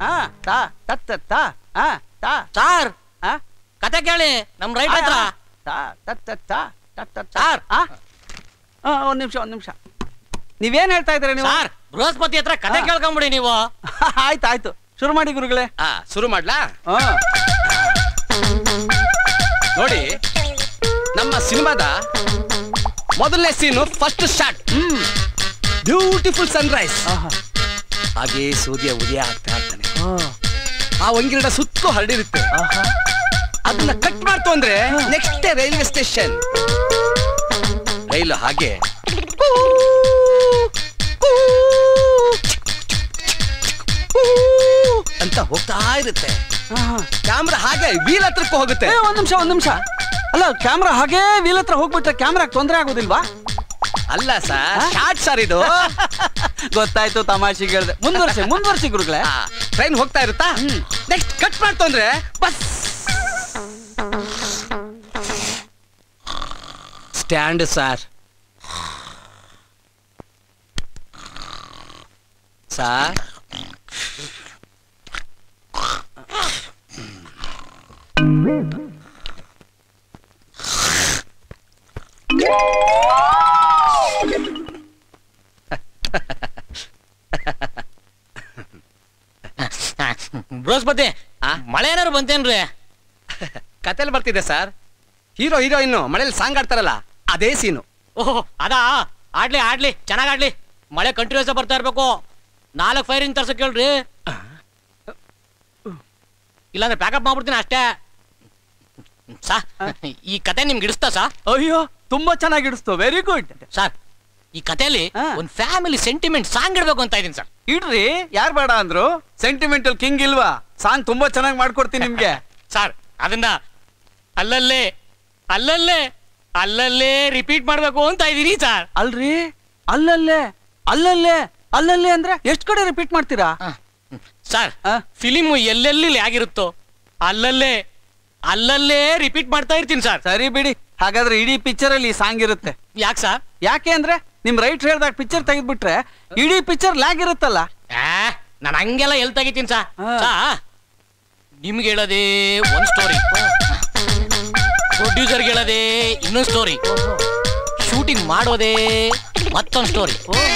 ಹಾ ತಾ ತತ್ತ ತಾ ಹಾ ತಾ ಸಾರ್ ಹಾ ಕತೆ ಕೇಳಿ ನಮ್ ರೈಟ್ ಹತ್ರ ತಾ ತತ್ತ ತಾ ತತ್ತ ಸಾರ್. ಆ ಆ, ಒಂದ್ ನಿಮಿಷ ಒಂದ್ ನಿಮಿಷ ನೀವೇನ್ ಹೇಳ್ತಾ ಇದ್ದೀರಾ ನೀವು ಸಾರ್ ಬೃಹಸ್ಪತಿ ಹತ್ರ ಕತೆ ಹಾ. ಕೇಳ್ಕೊಂಬಿಡಿ ನೀವು ಆಯ್ತು ಆಯ್ತು ಶುರು ಮಾಡಿ ಗುರುಗಳೇ ಆ ಶುರು ಮಾಡ್ಲಾ ಹಾ ನೋಡಿ ನಮ್ಮ ಸಿನಿಮಾದ ಮೊದಲನೇ scene first shot hmm beautiful sunrise ಆಹಾ. ಹಾಗೆ ಸೂರ್ಯ ಉದಯ ಆಗ್ತಾ ಇರ್ತಾನೆ ಆ, ಆ ಒಂಗಿರಡ ಸುತ್ತಲೂ ಹರಡಿರುತ್ತೆ ಆಹಾ. ಅದನ್ನ ಕಟ್ ಮಾಡ್ತು ಅಂದ್ರೆ ನೆಕ್ಸ್ಟ್ ರೈಲ್ವೆ ಸ್ಟೇಷನ್ ರೈಲು ಹಾಗೆ ಅಂತ ಹೋಗ್ತಾ ಇರುತ್ತೆ ಆಹಾ. ಕ್ಯಾಮ್ರಾ ಹಾಗೆ ವೀಲ್ ಹತ್ರಕ್ಕೆ ಹೋಗುತ್ತೆ ಏ ಒಂದ್ ನಿಮಿಷ ಒಂದ್ ನಿಮಿಷ ಅಲ್ಲ ಕ್ಯಾಮ್ರಾ ಹಾಗೇ ವೀಲ್ ಹತ್ರ ಹೋಗ್ಬಿಟ್ರೆ ಕ್ಯಾಮ್ರಾ ತೊಂದರೆ ಆಗೋದಿಲ್ವಾ ಅಲ್ಲ ಸರ್ ಶಾರ್ಟ್ ಸರ್ ಇದು ಗೊತ್ತಾಯ್ತು ತಮಾಷೆಗೆ ಹೇಳ್ದೆ ಮುಂದುವರ್ಸಿ ಮುಂದುವರ್ಸಿ ಗುರುಗಳೇ ಟ್ರೈನ್ ಹೋಗ್ತಾ ಇರುತ್ತಾ ನೆಕ್ಸ್ಟ್ ಕಟ್ ಮಾಡ್ತು ಅಂದ್ರೆ bus stand sir sir Brihaspati ಆ? ಮಳೆ ಏನಾರು ಬಂತೇನ್ರಿ ಕತೆಲ್ ಬರ್ತಿದೆ ಸರ್ ಹೀರೋ ಹೀರೋಯಿನ್ ಮನೇಲಿ ಸಾಂಗ್ ಆಡ್ತಾರಲ್ಲ ಅದೇ ಸೀನು ಓಹೋ ಅದಾ ಆಡ್ಲಿ ಆಡ್ಲಿ ಚೆನ್ನಾಗ್ ಆಡ್ಲಿ ಮಳೆ ಕಂಟಿನ್ಯೂಸ್ ಬರ್ತಾ ಇರ್ಬೇಕು ನಾಲ್ಕು ಫೈರಿನ್ ತರ್ಸಕ್ ಹೇಳ್ರಿ ಇಲ್ಲಾಂದ್ರೆ ಪ್ಯಾಕಪ್ ಮಾಡ್ಬಿಡ್ತೀನಿ ಅಷ್ಟೇ ಸಾ ಈ ಕತೆ ನಿಮ್ಗೆ ಇಡಿಸ್ತಾ ಸಾ ಅಯ್ಯೋ ತುಂಬಾ ಚೆನ್ನಾಗಿ ಇಡಿಸ್ತು ವೆರಿ ಗುಡ್ ಸರ್ ಈ ಕಥೆಯಲ್ಲಿ ಹಾ. ಒಂದು ಫ್ಯಾಮಿಲಿ ಸೆಂಟಿಮೆಂಟ್ ಸಾಂಗ್ ಇಡ್ಬೇಕು ಅಂತ ಇದೀನಿ ಸರ್ ಇಡ್ರಿ ಯಾರ್ ಬೇಡ ಅಂದ್ರು ಸೆಂಟಿಮೆಂಟಲ್ ಕಿಂಗ್ ಇಲ್ವಾ ಸಾಂಗ್ ತುಂಬಾ ಚೆನ್ನಾಗಿ ಮಾಡ್ಕೊಡ್ತೀನಿ ನಿಮ್ಗೆ ಸರ್ ಅದನ್ನ ಅಲ್ಲಲ್ಲೇ ಅಲ್ಲಲ್ಲೇ ಅಲ್ಲಲ್ಲೇ ರಿಪೀಟ್ ಮಾಡ್ಬೇಕು ಅಂತ ಇದೀನಿ ಸರ್ ಅಲ್ರಿ ಅಲ್ಲಲ್ಲೇ ಅಲ್ಲಲ್ಲೇ ಅಲ್ಲಲ್ಲೇ ಅಂದ್ರೆ ಎಷ್ಟು ಕಡೆ ರಿಪೀಟ್ ಮಾಡ್ತೀರಾ ಸರ್ ಆ? ಫಿಲಿಮು ಎಲ್ಲೆಲ್ಲಿ ಆಗಿರುತ್ತೋ ಅಲ್ಲಲ್ಲೇ ಅಲ್ಲಲ್ಲೇ ರಿಪೀಟ್ ಮಾಡ್ತಾ ಇರ್ತೀನಿ ಸರ್ ಸರಿ ಬಿಡಿ ಹಾಗಾದ್ರೆ ಇಡೀ ಪಿಕ್ಚರ್ ಅಲ್ಲಿ ಸಾಂಗ್ ಇರುತ್ತೆ ಯಾಕೆ ಸರ್ ಯಾಕೆ ಅಂದ್ರೆ ನಿಮ್ ರೈಟ್ ಹೇಳ್ದಾಗ ಪಿಕ್ಚರ್ ತೆಗೆದ್ಬಿಟ್ರೆ ಇಡೀ ಪಿಕ್ಚರ್ ಲ್ಯಾಗ್ ಇರುತ್ತಲ್ಲ ನಾನು ಹಂಗೆಲ್ಲ ಎಲ್ಲಿ ತೆಗಿತೀನಿ ಸಾ ಹಾ. ಸಾ ನಿಮ್ಗೆ ಹೇಳೋದೇ ಒಂದ್ ಸ್ಟೋರಿ ಪ್ರೊಡ್ಯೂಸರ್ಗೆ ಹೇಳೋದೇ ಇನ್ನೊಂದು ಸ್ಟೋರಿ ಶೂಟಿಂಗ್ ಮಾಡೋದೇ ಮತ್ತೊಂದು story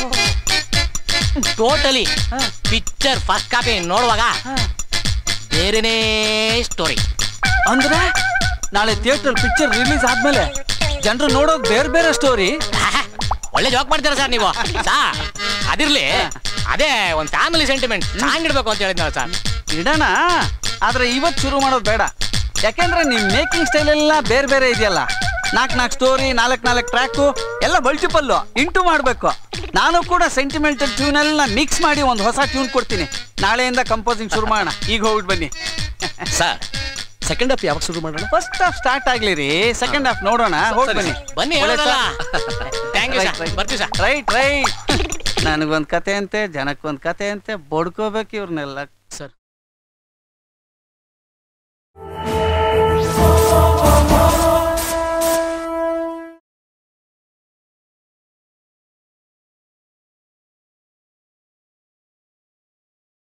totally picture first copy ನೋಡುವಾಗ ಬೇರೆನೇ ಸ್ಟೋರಿ ಅಂದ್ರೆ ನಾಳೆ ಥಿಯೇಟರ್ ಪಿಕ್ಚರ್ ರಿಲೀಸ್ ಆದ್ಮೇಲೆ ಜನರು ನೋಡೋದು ಬೇರೆ ಬೇರೆ ಸ್ಟೋರಿ ಒಳ್ಳೆ ಜೋಕ್ ಮಾಡ್ತೀರಾ ಸರ್ ನೀವು ಸಾ ಅದಿರ್ಲಿ ಅದೇ ಒಂದು ಫ್ಯಾಮಿಲಿ ಸೆಂಟಿಮೆಂಟ್ ಸಾಂಗ್ ಇಡ್ಬೇಕು ಅಂತ ಹೇಳಿದ್ನಲ್ಲ ಸರ್ ಇಡೋಣ ಆದ್ರೆ ಇವತ್ತು ಶುರು ಮಾಡೋದು ಬೇಡ ಯಾಕೆಂದ್ರೆ ನಿಮ್ ಮೇಕಿಂಗ್ ಸ್ಟೈಲ್ ಎಲ್ಲ ಬೇರೆ ಬೇರೆ ಇದೆಯಲ್ಲ ನಾಲ್ಕು ನಾಲ್ಕು ಸ್ಟೋರಿ ನಾಲ್ಕು ನಾಲ್ಕು ಟ್ರ್ಯಾಕು ಎಲ್ಲ ಮಲ್ಟಿಪಲ್ಲು ಇಂಟು ಮಾಡಬೇಕು ನಾನು ಕೂಡ ಸೆಂಟಿಮೆಂಟಲ್ ಟ್ಯೂನ್ ಎಲ್ಲ ಮಿಕ್ಸ್ ಮಾಡಿ ಒಂದು ಹೊಸ ಟ್ಯೂನ್ ಕೊಡ್ತೀನಿ ನಾಳೆಯಿಂದ ಕಂಪೋಸಿಂಗ್ ಶುರು ಮಾಡೋಣ ಈಗ ಹೋಗ್ಬಿಟ್ಟು ಬನ್ನಿ ಸರ್ ಸೆಕೆಂಡ್ ಹಾಫ್ ಯಾವಾಗ ಶುರು ಮಾಡೋಣ ಫಸ್ಟ್ ಹಾಫ್ ಸ್ಟಾರ್ಟ್ ಆಗ್ಲಿ ರೀ ಸೆಕೆಂಡ್ ಹಾಫ್ ನೋಡೋಣ ಹೋಗಿ ಸರಿ, ಬನ್ನಿ ಬನ್ನಿ ಹೇಳೋದಲ್ಲ ಥ್ಯಾಂಕ್ ಯು ಸರ್ ಬರ್ತೀವಿ ಸರ್ ರೈಟ್ ರೈಟ್ ನನಗೊಂದು ಕತೆ ಅಂತೆ ಜನಕ್ಕೊಂದು ಕತೆ ಅಂತೆ ಬಡ್ಕೋಬೇಕು ಇವ್ರನ್ನೆಲ್ಲ ಸರ್